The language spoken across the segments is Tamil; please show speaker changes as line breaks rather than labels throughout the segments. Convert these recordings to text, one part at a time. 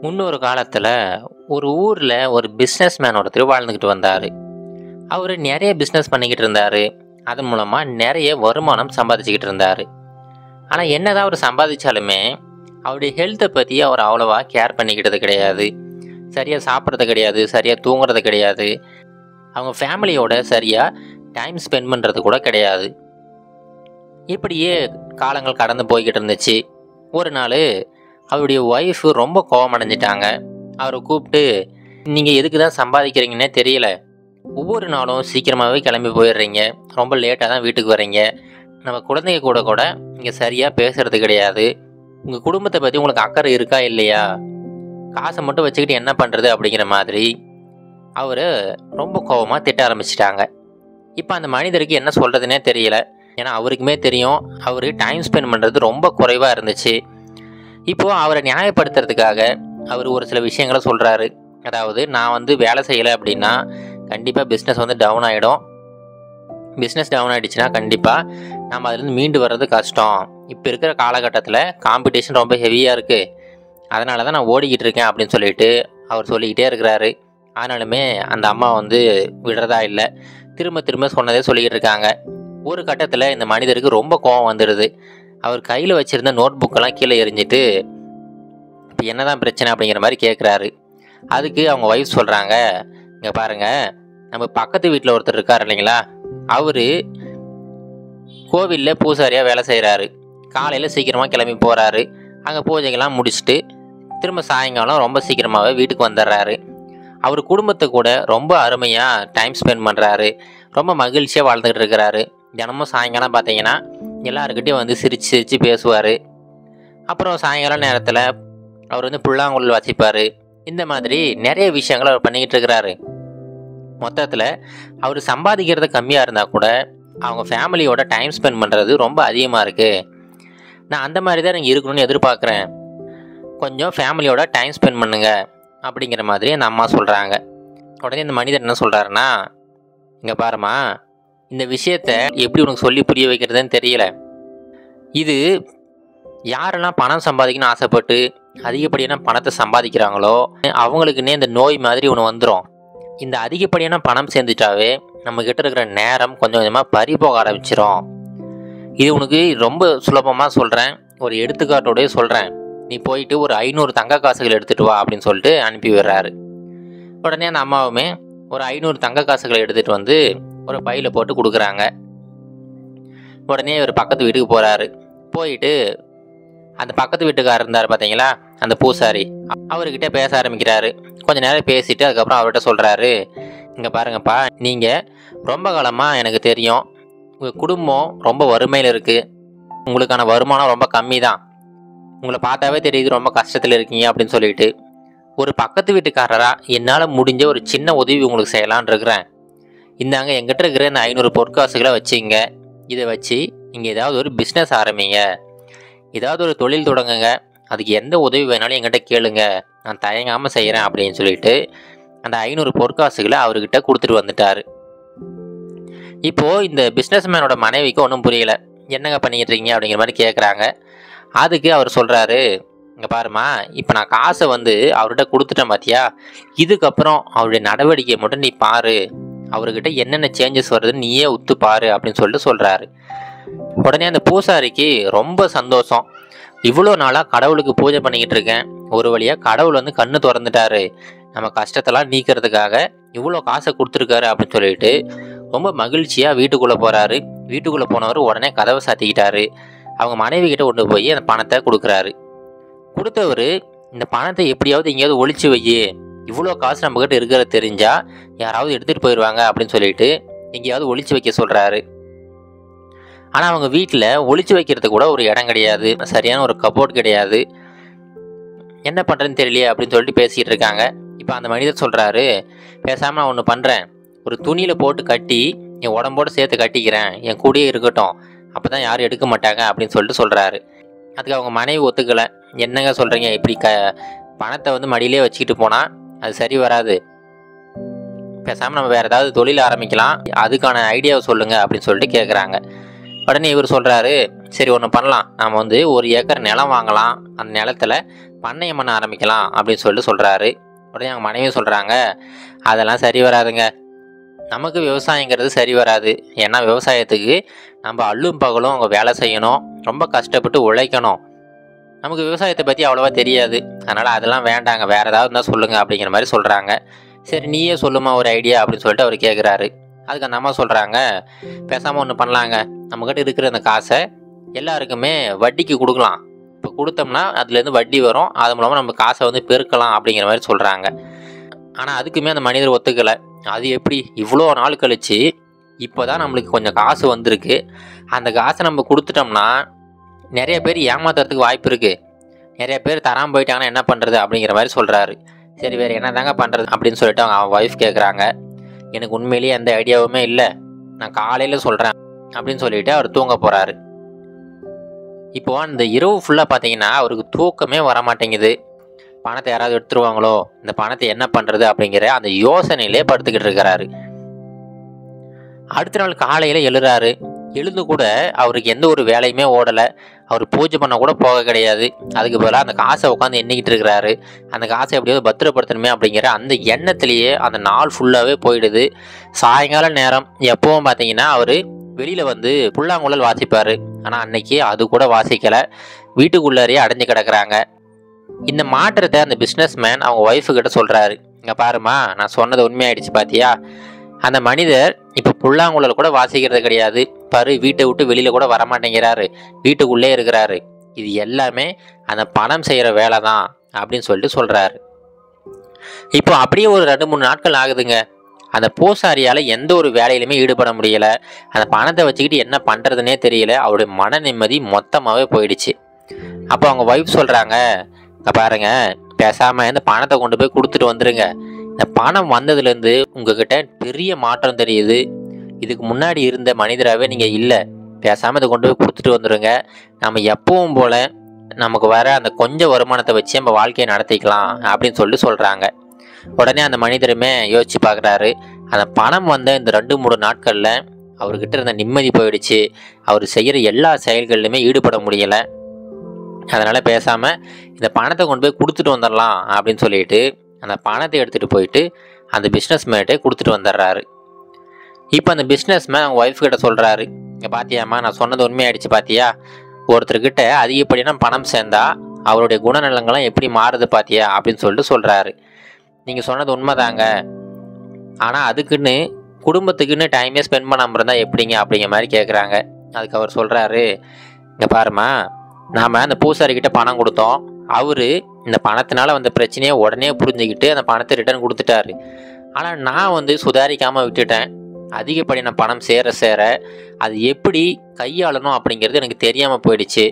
முன்னொரு காலத்தில் ஒரு ஊரில் ஒரு பிஸ்னஸ் மேன் ஒருத்தர் வாழ்ந்துக்கிட்டு வந்தார் அவர் நிறைய பிஸ்னஸ் பண்ணிக்கிட்டு இருந்தார் அதன் மூலமாக நிறைய வருமானம் சம்பாதிச்சுக்கிட்டு இருந்தார் ஆனால் என்னதான் அவர் சம்பாதிச்சாலுமே அவருடைய ஹெல்த்தை பற்றி அவர் அவ்வளோவா கேர் பண்ணிக்கிட்டது கிடையாது சரியாக சாப்பிட்றது கிடையாது சரியாக தூங்குறது கிடையாது அவங்க ஃபேமிலியோட சரியாக டைம் ஸ்பெண்ட் பண்ணுறது கூட கிடையாது இப்படியே காலங்கள் கடந்து போய்கிட்டு இருந்துச்சு ஒரு நாள் அவருடைய ஒய்ஃபு ரொம்ப கோவம் அடைஞ்சிட்டாங்க அவரை கூப்பிட்டு நீங்கள் எதுக்கு தான் சம்பாதிக்கிறீங்கன்னே தெரியல ஒவ்வொரு நாளும் சீக்கிரமாகவே கிளம்பி போயிடுறீங்க ரொம்ப லேட்டாக தான் வீட்டுக்கு வர்றீங்க நம்ம குழந்தைங்க கூட கூட இங்கே சரியாக பேசுறது கிடையாது உங்கள் குடும்பத்தை பற்றி உங்களுக்கு அக்கறை இருக்கா இல்லையா காசை மட்டும் வச்சுக்கிட்டு என்ன பண்ணுறது அப்படிங்கிற மாதிரி அவர் ரொம்ப கோபமாக திட்ட ஆரம்பிச்சிட்டாங்க இப்போ அந்த மனிதருக்கு என்ன சொல்கிறதுனே தெரியல ஏன்னா அவருக்குமே தெரியும் அவர் டைம் ஸ்பெண்ட் பண்ணுறது ரொம்ப குறைவாக இருந்துச்சு இப்போது அவரை நியாயப்படுத்துறதுக்காக அவர் ஒரு சில விஷயங்களை சொல்கிறாரு அதாவது நான் வந்து வேலை செய்யலை அப்படின்னா கண்டிப்பாக பிஸ்னஸ் வந்து டவுன் ஆகிடும் பிஸ்னஸ் டவுன் ஆகிடுச்சுன்னா கண்டிப்பாக நம்ம அதுலேருந்து மீண்டு வர்றது கஷ்டம் இப்போ இருக்கிற காலகட்டத்தில் காம்படிஷன் ரொம்ப ஹெவியாக இருக்குது அதனால தான் நான் ஓடிக்கிட்டு இருக்கேன் அப்படின்னு சொல்லிட்டு அவர் சொல்லிக்கிட்டே இருக்கிறாரு ஆனாலுமே அந்த அம்மா வந்து விடுறதா இல்லை திரும்ப திரும்ப சொன்னதே சொல்லிக்கிட்டு இருக்காங்க ஒரு கட்டத்தில் இந்த மனிதருக்கு ரொம்ப கோவம் வந்துடுது அவர் கையில் வச்சுருந்த நோட் புக்கெல்லாம் கீழே எரிஞ்சிட்டு இப்போ என்னதான் பிரச்சனை அப்படிங்கிற மாதிரி கேட்குறாரு அதுக்கு அவங்க ஒய்ஃப் சொல்கிறாங்க இங்கே பாருங்கள் நம்ம பக்கத்து வீட்டில் ஒருத்தர் இருக்கார் இல்லைங்களா அவர் கோவிலில் பூசாரியாக வேலை செய்கிறாரு காலையில் சீக்கிரமாக கிளம்பி போகிறாரு அங்கே பூஜைகள்லாம் முடிச்சுட்டு திரும்ப சாயங்காலம் ரொம்ப சீக்கிரமாகவே வீட்டுக்கு வந்துடுறாரு அவர் குடும்பத்தை கூட ரொம்ப அருமையாக டைம் ஸ்பெண்ட் பண்ணுறாரு ரொம்ப மகிழ்ச்சியாக வாழ்ந்துக்கிட்டு இருக்கிறாரு தினமும் சாயங்காலம் பார்த்தீங்கன்னா எல்லாருக்கிட்டையும் வந்து சிரித்து சிரித்து பேசுவார் அப்புறம் சாயங்காலம் நேரத்தில் அவர் வந்து புல்லாங்குழல் வாசிப்பார் இந்த மாதிரி நிறைய விஷயங்களை அவர் பண்ணிக்கிட்டு இருக்கிறாரு மொத்தத்தில் அவர் சம்பாதிக்கிறது கம்மியாக இருந்தால் கூட அவங்க ஃபேமிலியோட டைம் ஸ்பெண்ட் பண்ணுறது ரொம்ப அதிகமாக இருக்குது நான் அந்த மாதிரி தான் நீங்கள் இருக்கணும்னு எதிர்பார்க்குறேன் கொஞ்சம் ஃபேமிலியோட டைம் ஸ்பெண்ட் பண்ணுங்க அப்படிங்கிற மாதிரி அந்த அம்மா சொல்கிறாங்க உடனே இந்த மனிதர் என்ன சொல்கிறாருன்னா இங்கே பாருமா இந்த விஷயத்த எப்படி உனக்கு சொல்லி புரிய வைக்கிறதுன்னு தெரியல இது யாரெல்லாம் பணம் சம்பாதிக்கணும்னு ஆசைப்பட்டு அதிகப்படியான பணத்தை சம்பாதிக்கிறாங்களோ அவங்களுக்குன்னே இந்த நோய் மாதிரி ஒன்று வந்துடும் இந்த அதிகப்படியான பணம் சேர்ந்துட்டாவே நம்ம கிட்ட இருக்கிற நேரம் கொஞ்சம் கொஞ்சமாக பறி போக ஆரம்பிச்சிரும் இது உனக்கு ரொம்ப சுலபமாக சொல்கிறேன் ஒரு எடுத்துக்காட்டோடய சொல்கிறேன் நீ போயிட்டு ஒரு ஐநூறு தங்க காசுகள் எடுத்துகிட்டு வா அப்படின்னு சொல்லிட்டு அனுப்பி விடுறாரு உடனே அந்த அம்மாவுமே ஒரு ஐநூறு தங்க காசுகளை எடுத்துகிட்டு வந்து ஒரு பையில் போட்டு கொடுக்குறாங்க உடனே இவர் பக்கத்து வீட்டுக்கு போகிறாரு போயிட்டு அந்த பக்கத்து வீட்டுக்காரர் இருந்தார் பார்த்தீங்களா அந்த பூசாரி அவர்கிட்ட பேச ஆரம்பிக்கிறாரு கொஞ்ச நேரம் பேசிட்டு அதுக்கப்புறம் அவர்கிட்ட சொல்கிறாரு இங்கே பாருங்கப்பா நீங்கள் ரொம்ப காலமாக எனக்கு தெரியும் உங்கள் குடும்பம் ரொம்ப வறுமையில் இருக்குது உங்களுக்கான வருமானம் ரொம்ப கம்மி தான் உங்களை பார்த்தாவே தெரியுது ரொம்ப கஷ்டத்தில் இருக்கீங்க அப்படின்னு சொல்லிட்டு ஒரு பக்கத்து வீட்டுக்காரராக என்னால் முடிஞ்ச ஒரு சின்ன உதவி உங்களுக்கு செய்யலான்னு இருக்கிறேன் இந்தாங்க எங்கிட்ட இருக்கிற இந்த ஐநூறு பொற்காசுகளை வச்சுங்க இதை வச்சு நீங்கள் ஏதாவது ஒரு பிஸ்னஸ் ஆரம்பிங்க ஏதாவது ஒரு தொழில் தொடங்குங்க அதுக்கு எந்த உதவி வேணாலும் என்கிட்ட கேளுங்க நான் தயங்காமல் செய்கிறேன் அப்படின்னு சொல்லிட்டு அந்த ஐநூறு பொற்காசுகளை அவர்கிட்ட கொடுத்துட்டு வந்துட்டார் இப்போது இந்த பிஸ்னஸ் மேனோட மனைவிக்கு ஒன்றும் புரியல என்னங்க பண்ணிக்கிட்டு இருக்கீங்க அப்படிங்கிற மாதிரி கேட்குறாங்க அதுக்கு அவர் சொல்கிறாரு இங்கே பாருமா இப்போ நான் காசை வந்து அவர்கிட்ட கொடுத்துட்டேன் பார்த்தியா இதுக்கப்புறம் அவருடைய நடவடிக்கையை மட்டும் நீ பாரு அவர்கிட்ட என்னென்ன சேஞ்சஸ் வருதுன்னு நீயே உத்து பாரு அப்படின்னு சொல்லிட்டு சொல்கிறாரு உடனே அந்த பூசாரிக்கு ரொம்ப சந்தோஷம் இவ்வளோ நாளாக கடவுளுக்கு பூஜை பண்ணிக்கிட்டு இருக்கேன் ஒரு வழியாக கடவுள் வந்து கண்ணு திறந்துட்டாரு நம்ம கஷ்டத்தெல்லாம் நீக்கிறதுக்காக இவ்வளோ காசை கொடுத்துருக்காரு அப்படின்னு சொல்லிட்டு ரொம்ப மகிழ்ச்சியாக வீட்டுக்குள்ளே போகிறாரு வீட்டுக்குள்ளே போனவர் உடனே கதவை சாத்திக்கிட்டாரு அவங்க மனைவி கிட்ட கொண்டு போய் அந்த பணத்தை கொடுக்குறாரு கொடுத்தவர் இந்த பணத்தை எப்படியாவது எங்கேயாவது ஒழிச்சு வை இவ்வளோ காசு நம்மக்கிட்ட இருக்கிறத தெரிஞ்சா யாராவது எடுத்துகிட்டு போயிடுவாங்க அப்படின்னு சொல்லிட்டு எங்கேயாவது ஒழிச்சு வைக்க சொல்கிறாரு ஆனால் அவங்க வீட்டில் ஒழிச்சு வைக்கிறது கூட ஒரு இடம் கிடையாது சரியான ஒரு கபோர்ட் கிடையாது என்ன பண்ணுறதுன்னு தெரியலையே அப்படின்னு சொல்லிட்டு பேசிகிட்டு இருக்காங்க இப்போ அந்த மனிதர் சொல்கிறாரு பேசாமல் நான் ஒன்று பண்ணுறேன் ஒரு துணியில் போட்டு கட்டி என் உடம்போடு சேர்த்து கட்டிக்கிறேன் என் கூடயே இருக்கட்டும் அப்போ தான் யாரும் எடுக்க மாட்டாங்க அப்படின்னு சொல்லிட்டு சொல்கிறாரு அதுக்கு அவங்க மனைவி ஒத்துக்கலை என்னங்க சொல்கிறீங்க இப்படி க பணத்தை வந்து மடியிலே வச்சுக்கிட்டு போனால் அது சரி வராது பேசாமல் நம்ம வேறு ஏதாவது தொழில் ஆரம்பிக்கலாம் அதுக்கான ஐடியாவை சொல்லுங்கள் அப்படின்னு சொல்லிட்டு கேட்குறாங்க உடனே இவர் சொல்கிறாரு சரி ஒன்று பண்ணலாம் நம்ம வந்து ஒரு ஏக்கர் நிலம் வாங்கலாம் அந்த நிலத்துல பண்ணையம் பண்ண ஆரம்பிக்கலாம் அப்படின்னு சொல்லிட்டு சொல்கிறாரு உடனே அவங்க மனைவி சொல்கிறாங்க அதெல்லாம் சரி வராதுங்க நமக்கு விவசாயங்கிறது சரி வராது ஏன்னா விவசாயத்துக்கு நம்ம அல்லும் பகலும் அங்கே வேலை செய்யணும் ரொம்ப கஷ்டப்பட்டு உழைக்கணும் நமக்கு விவசாயத்தை பற்றி அவ்வளோவா தெரியாது அதனால் அதெல்லாம் வேண்டாங்க வேறு ஏதாவது இருந்தால் சொல்லுங்கள் அப்படிங்கிற மாதிரி சொல்கிறாங்க சரி நீயே சொல்லுமா ஒரு ஐடியா அப்படின்னு சொல்லிட்டு அவர் கேட்குறாரு அதுக்கு அந்த அம்மா சொல்கிறாங்க பேசாமல் ஒன்று பண்ணலாங்க நம்மக்கிட்ட இருக்கிற அந்த காசை எல்லாருக்குமே வட்டிக்கு கொடுக்கலாம் இப்போ கொடுத்தோம்னா அதுலேருந்து வட்டி வரும் அது மூலமாக நம்ம காசை வந்து பெருக்கலாம் அப்படிங்கிற மாதிரி சொல்கிறாங்க ஆனால் அதுக்குமே அந்த மனிதர் ஒத்துக்கலை அது எப்படி இவ்வளோ நாள் கழிச்சு இப்போ தான் நம்மளுக்கு கொஞ்சம் காசு வந்திருக்கு அந்த காசை நம்ம கொடுத்துட்டோம்னா நிறைய பேர் ஏமாத்துறதுக்கு வாய்ப்பு இருக்குது நிறைய பேர் தராமல் போயிட்டாங்கன்னா என்ன பண்ணுறது அப்படிங்கிற மாதிரி சொல்கிறாரு சரி வேறு என்ன தாங்க பண்ணுறது அப்படின்னு சொல்லிட்டு அவங்க அவன் ஒய்ஃப் கேட்குறாங்க எனக்கு உண்மையிலேயே எந்த ஐடியாவுமே இல்லை நான் காலையில் சொல்கிறேன் அப்படின்னு சொல்லிட்டு அவர் தூங்க போகிறாரு இப்போ அந்த இரவு ஃபுல்லாக பார்த்தீங்கன்னா அவருக்கு தூக்கமே வர மாட்டேங்குது பணத்தை யாராவது எடுத்துருவாங்களோ இந்த பணத்தை என்ன பண்ணுறது அப்படிங்கிற அந்த யோசனையிலே படுத்துக்கிட்டு இருக்கிறாரு அடுத்த நாள் காலையில் எழுறாரு எழுந்து கூட அவருக்கு எந்த ஒரு வேலையுமே ஓடலை அவர் பூஜை பண்ண கூட போக கிடையாது அதுக்கு பதிலாக அந்த காசை உட்காந்து எண்ணிக்கிட்டு இருக்கிறாரு அந்த காசை எப்படியாவது பத்திரப்படுத்தணுமே அப்படிங்கிற அந்த எண்ணத்திலேயே அந்த நாள் ஃபுல்லாகவே போயிடுது சாயங்கால நேரம் எப்பவும் பார்த்தீங்கன்னா அவர் வெளியில் வந்து புல்லாங்குழல் வாசிப்பார் ஆனால் அன்னைக்கு அது கூட வாசிக்கலை வீட்டுக்குள்ளாரையே அடைஞ்சு கிடக்குறாங்க இந்த மாற்றத்தை அந்த பிஸ்னஸ் மேன் அவங்க ஒய்ஃபு கிட்ட சொல்கிறாரு இங்கே பாருமா நான் சொன்னது உண்மையாயிடுச்சு பாத்தியா அந்த மனிதர் இப்போ புல்லாங்குழல் கூட வாசிக்கிறது கிடையாது பாரு வீட்டை விட்டு வெளியில் கூட வரமாட்டேங்கிறாரு வீட்டுக்குள்ளே இருக்கிறாரு இது எல்லாமே அந்த பணம் செய்கிற வேலை தான் அப்படின்னு சொல்லிட்டு சொல்கிறாரு இப்போ அப்படியே ஒரு ரெண்டு மூணு நாட்கள் ஆகுதுங்க அந்த பூசாரியால் எந்த ஒரு வேலையிலுமே ஈடுபட முடியல அந்த பணத்தை வச்சுக்கிட்டு என்ன பண்ணுறதுனே தெரியல அவருடைய மன நிம்மதி மொத்தமாகவே போயிடுச்சு அப்போ அவங்க ஒய்ஃப் சொல்கிறாங்க இங்க பாருங்க பேசாமல் இந்த பணத்தை கொண்டு போய் கொடுத்துட்டு வந்துருங்க இந்த பணம் வந்ததுலேருந்து உங்ககிட்ட பெரிய மாற்றம் தெரியுது இதுக்கு முன்னாடி இருந்த மனிதராகவே நீங்கள் இல்லை பேசாமல் இதை கொண்டு போய் கொடுத்துட்டு வந்துடுங்க நம்ம எப்பவும் போல் நமக்கு வர அந்த கொஞ்சம் வருமானத்தை வச்சு நம்ம வாழ்க்கையை நடத்திக்கலாம் அப்படின்னு சொல்லிட்டு சொல்கிறாங்க உடனே அந்த மனிதருமே யோசிச்சு பார்க்குறாரு அந்த பணம் வந்த இந்த ரெண்டு மூணு நாட்களில் அவர்கிட்ட இருந்த நிம்மதி போயிடுச்சு அவர் செய்கிற எல்லா செயல்கள்லையுமே ஈடுபட முடியலை அதனால் பேசாமல் இந்த பணத்தை கொண்டு போய் கொடுத்துட்டு வந்துடலாம் அப்படின்னு சொல்லிட்டு அந்த பணத்தை எடுத்துகிட்டு போயிட்டு அந்த பிஸ்னஸ் மேட்டே கொடுத்துட்டு வந்துடுறாரு இப்போ அந்த பிஸ்னஸ் மேன் அவங்க ஒய்ஃப் கிட்ட சொல்கிறாரு இங்கே பாத்தியாம்மா நான் சொன்னது உண்மையாயிடுச்சு பாத்தியா ஒருத்தர்கிட்ட அதிகப்படியான பணம் சேர்ந்தா அவருடைய குணநலங்கள்லாம் எப்படி மாறுது பாத்தியா அப்படின்னு சொல்லிட்டு சொல்கிறாரு நீங்கள் சொன்னது உண்மைதாங்க ஆனால் அதுக்குன்னு குடும்பத்துக்குன்னு டைமே ஸ்பெண்ட் பண்ணாமல் இருந்தால் எப்படிங்க அப்படிங்கிற மாதிரி கேட்குறாங்க அதுக்கு அவர் சொல்கிறாரு இங்கே பாருமா நாம் அந்த பூசாரிக்கிட்ட பணம் கொடுத்தோம் அவர் இந்த பணத்தினால வந்த பிரச்சனையை உடனே புரிஞ்சுக்கிட்டு அந்த பணத்தை ரிட்டர்ன் கொடுத்துட்டாரு ஆனால் நான் வந்து சுதாரிக்காமல் விட்டுட்டேன் அதிகப்படியான பணம் சேர சேர அது எப்படி கையாளணும் அப்படிங்கிறது எனக்கு தெரியாமல் போயிடுச்சு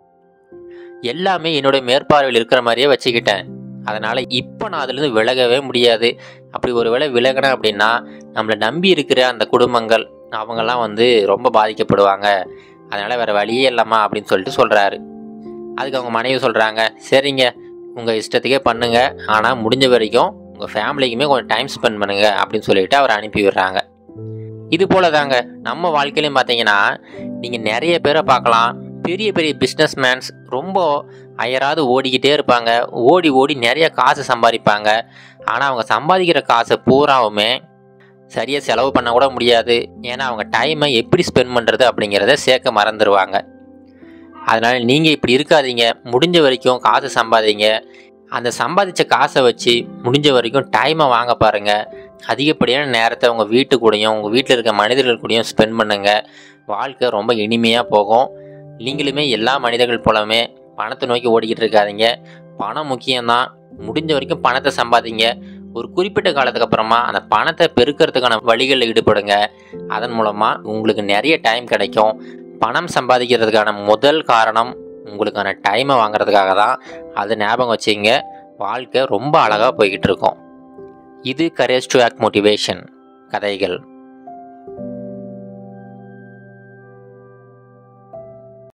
எல்லாமே என்னுடைய மேற்பார்வையில் இருக்கிற மாதிரியே வச்சுக்கிட்டேன் அதனால் இப்போ நான் அதுலேருந்து விலகவே முடியாது அப்படி ஒரு வேளை விலகினேன் அப்படின்னா நம்மளை நம்பி இருக்கிற அந்த குடும்பங்கள் அவங்கெல்லாம் வந்து ரொம்ப பாதிக்கப்படுவாங்க அதனால் வேறு வழியே இல்லாமா அப்படின்னு சொல்லிட்டு சொல்கிறாரு அதுக்கு அவங்க மனைவி சொல்கிறாங்க சரிங்க உங்கள் இஷ்டத்துக்கே பண்ணுங்க ஆனால் முடிஞ்ச வரைக்கும் உங்கள் ஃபேமிலிக்குமே கொஞ்சம் டைம் ஸ்பெண்ட் பண்ணுங்க அப்படின்னு சொல்லிட்டு அவரை அனுப்பி விடுறாங்க இது போல தாங்க நம்ம வாழ்க்கையிலையும் பார்த்தீங்கன்னா நீங்கள் நிறைய பேரை பார்க்கலாம் பெரிய பெரிய பிஸ்னஸ் மேன்ஸ் ரொம்ப அயராது ஓடிக்கிட்டே இருப்பாங்க ஓடி ஓடி நிறைய காசு சம்பாதிப்பாங்க ஆனால் அவங்க சம்பாதிக்கிற காசை பூராவுமே சரியாக செலவு பண்ண கூட முடியாது ஏன்னா அவங்க டைமை எப்படி ஸ்பெண்ட் பண்ணுறது அப்படிங்கிறத சேர்க்க மறந்துடுவாங்க அதனால் நீங்கள் இப்படி இருக்காதீங்க முடிஞ்ச வரைக்கும் காசு சம்பாதிங்க அந்த சம்பாதிச்ச காசை வச்சு முடிஞ்ச வரைக்கும் டைமை வாங்க பாருங்கள் அதிகப்படியான நேரத்தை உங்கள் வீட்டு கூடயும் உங்கள் வீட்டில் இருக்க மனிதர்கள் கூடயும் ஸ்பெண்ட் பண்ணுங்கள் வாழ்க்கை ரொம்ப இனிமையாக போகும் நீங்களுமே எல்லா மனிதர்கள் போலவே பணத்தை நோக்கி ஓடிக்கிட்டு இருக்காதீங்க பணம் முக்கியம்தான் முடிஞ்ச வரைக்கும் பணத்தை சம்பாதிங்க ஒரு குறிப்பிட்ட காலத்துக்கு அப்புறமா அந்த பணத்தை பெருக்கிறதுக்கான வழிகளில் ஈடுபடுங்க அதன் மூலமாக உங்களுக்கு நிறைய டைம் கிடைக்கும் பணம் சம்பாதிக்கிறதுக்கான முதல் காரணம் உங்களுக்கான டைமை வாங்குறதுக்காக தான் அதை ஞாபகம் வச்சுங்க வாழ்க்கை ரொம்ப அழகாக போய்கிட்டு இருக்கும் இது கரேஜ் டு ஆக்ட் மோட்டிவேஷன் கதைகள்